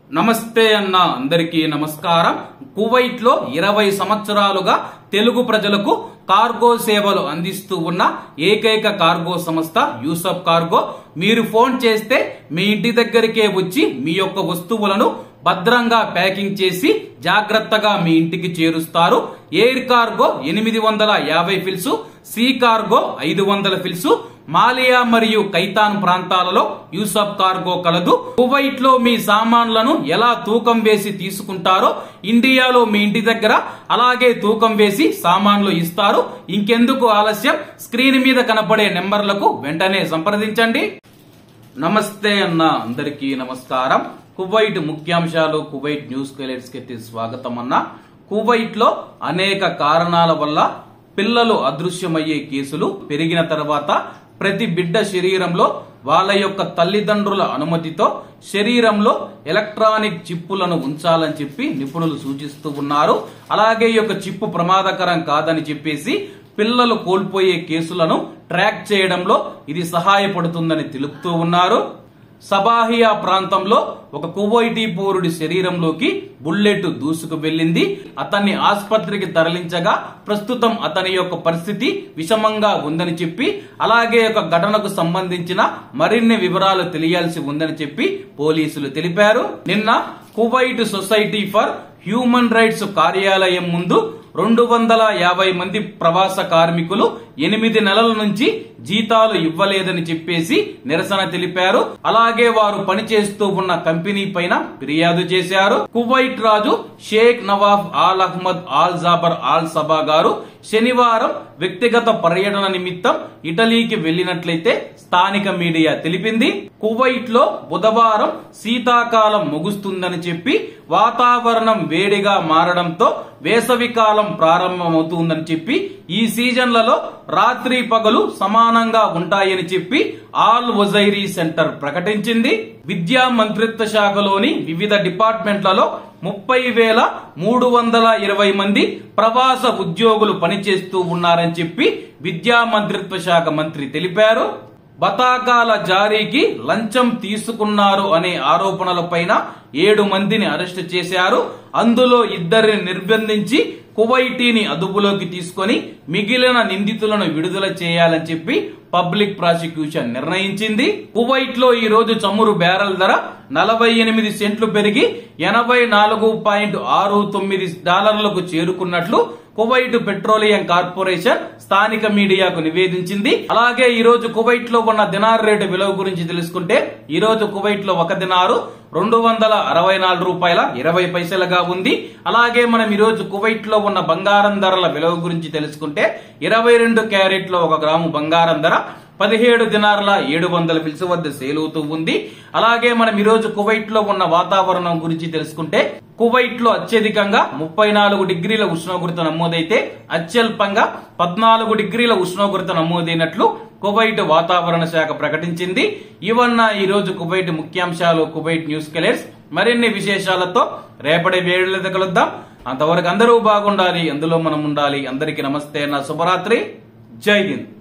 నమస్తే అన్న అందరికీ నమస్కారం కువైట్ లో ఇరవై సంవత్సరాలుగా తెలుగు ప్రజలకు కార్గో సేవలు అందిస్తూ ఉన్న ఏకైక కార్గో సంస్థ యూసఫ్ కార్గో మీరు ఫోన్ చేస్తే మీ ఇంటి దగ్గరికే వచ్చి మీ యొక్క వస్తువులను భద్రంగా ప్యాకింగ్ చేసి జాగ్రత్తగా మీ ఇంటికి చేరుస్తారు ఎయిర్ కార్గో ఎనిమిది వందల యాభై ఫిల్స్ సీ కార్గో ఐదు వందల ఫిల్స్ మాలియా మరియు కైతాన్ ప్రాంతాలలో యూసఫ్ కార్గో కలదు కువైట్ లో మీ సామాన్లను ఎలా తూకం వేసి తీసుకుంటారో ఇండియాలో మీ ఇంటి దగ్గర అలాగే తూకం వేసి సామాన్లు ఇస్తారు ఇంకెందుకు ఆలస్యం స్క్రీన్ మీద కనపడే నెంబర్లకు వెంటనే సంప్రదించండి నమస్తే అన్న అందరికీ నమస్కారం కువైట్ ముఖ్యాంశాలు కువైట్ న్యూస్ కైలెట్స్ కి స్వాగతం అన్న కువైట్ లో అనేక కారణాల వల్ల పిల్లలు అదృశ్యమయ్యే కేసులు పెరిగిన తర్వాత ప్రతి బిడ్డ శరీరంలో వాళ్ళ యొక్క తల్లిదండ్రుల అనుమతితో శరీరంలో ఎలక్ట్రానిక్ చిప్పులను ఉంచాలని చెప్పి నిపుణులు సూచిస్తూ ఉన్నారు అలాగే ఈ యొక్క చిప్పు ప్రమాదకరం కాదని చెప్పేసి పిల్లలు కోల్పోయే కేసులను ట్రాక్ చేయడంలో ఇది సహాయపడుతుందని తెలుపుతూ ఉన్నారు సబాహియా ప్రాంతంలో ఒక కువైటీ పౌరుడి శరీరంలోకి బుల్లెట్ దూసుకు వెళ్ళింది అతన్ని ఆసుపత్రికి తరలించగా ప్రస్తుతం అతని యొక్క పరిస్థితి విషమంగా ఉందని చెప్పి అలాగే ఒక ఘటనకు సంబంధించిన మరిన్ని వివరాలు తెలియాల్సి ఉందని చెప్పి పోలీసులు తెలిపారు నిన్న Kuwait society for human rights కార్యాలయం ముందు రెండు వందల యాభై మంది ప్రవాస కార్మికులు ఎనిమిది నెలల నుంచి జీతాలు ఇవ్వలేదని చెప్పేసి నిరసన తెలిపారు అలాగే వారు పనిచేస్తూ ఉన్న కంపెనీ పైన ఫిర్యాదు చేశారు కువైట్ రాజు Sheikh Nawaf Al Ahmad Al Jaber Al Sabah గారు శనివారం వ్యక్తిగత పర్యటన నిమిత్తం ఇటలీకి వెళ్లినట్లయితే స్థానిక మీడియా తెలిపింది కువైట్ లో బుధవారం శీతాకాలం ముగుస్తుందని చెప్పి వాతావరణం వేడిగా మారడంతో వేసవి కాలం ప్రారంభమవుతుందని చెప్పి ఈ సీజన్లలో రాత్రి పగలు సమానంగా ఉంటాయని చెప్పి ఆల్ వజైరీ సెంటర్ ప్రకటించింది విద్యా మంత్రిత్వ శాఖలోని వివిధ డిపార్ట్మెంట్లలో ముప్పై వేల మూడు వందల ఇరవై మంది ప్రవాస ఉద్యోగులు పనిచేస్తూ ఉన్నారని చెప్పి విద్యా మంత్రిత్వ శాఖ మంత్రి తెలిపారు బతాకాల జారీకి లంచం తీసుకున్నారు అనే ఆరోపణలపైన ఏడు మందిని అరెస్టు చేశారు అందులో ఇద్దరిని నిర్బంధించి కువైటీని అదుపులోకి తీసుకొని మిగిలిన నిందితులను విడుదల చేయాలని చెప్పి పబ్లిక్ ప్రాసిక్యూషన్ నిర్ణయించింది కువైట్ లో ఈ రోజు చమురు బ్యారెల్ ధర నలభై ఎనిమిది సెంట్లు పెరిగి ఎనభై నాలుగు పాయింట్ ఆరు తొమ్మిది డాలర్లకు చేరుకున్నట్లు కువైట్ పెట్రోలియం కార్పొరేషన్ స్థానిక మీడియాకు నివేదించింది అలాగే ఈ రోజు కువైట్ లో ఉన్న దినార్ రేటు విలువ గురించి తెలుసుకుంటే ఈ రోజు కువైట్ లో ఒక దినారు రెండు వందల అరవై నాలుగు రూపాయల ఇరవై పైసలుగా ఉంది అలాగే మనం ఈ రోజు కువైట్ లో ఉన్న బంగారం ధరల విలువ గురించి తెలుసుకుంటే ఇరవై రెండు క్యారెట్ల ఒక గ్రాము బంగారం ధర పదిహేడు దినార్ల ఏడు వందల ఫిల్స్ వద్ద సేల్ అవుతూ ఉంది అలాగే మనం ఈ రోజు కువైట్ లో ఉన్న వాతావరణం గురించి తెలుసుకుంటే కువైట్ లో అత్యధికంగా ముప్పై నాలుగు డిగ్రీల ఉష్ణోగ్రత నమోదైతే అత్యల్పంగా పద్నాలుగు డిగ్రీల ఉష్ణోగ్రత నమోదైనట్లు కువైట్ వాతావరణ శాఖ ప్రకటించింది ఇవన్న ఈ రోజు కువైట్ ముఖ్యాంశాలు కువైట్ న్యూస్ కెలెట్స్ మరిన్ని విశేషాలతో రేపటి వేడులతో కలుద్దాం అంతవరకు అందరూ బాగుండాలి అందులో మనం ఉండాలి అందరికీ నమస్తే నా శుభరాత్రి జై హింద్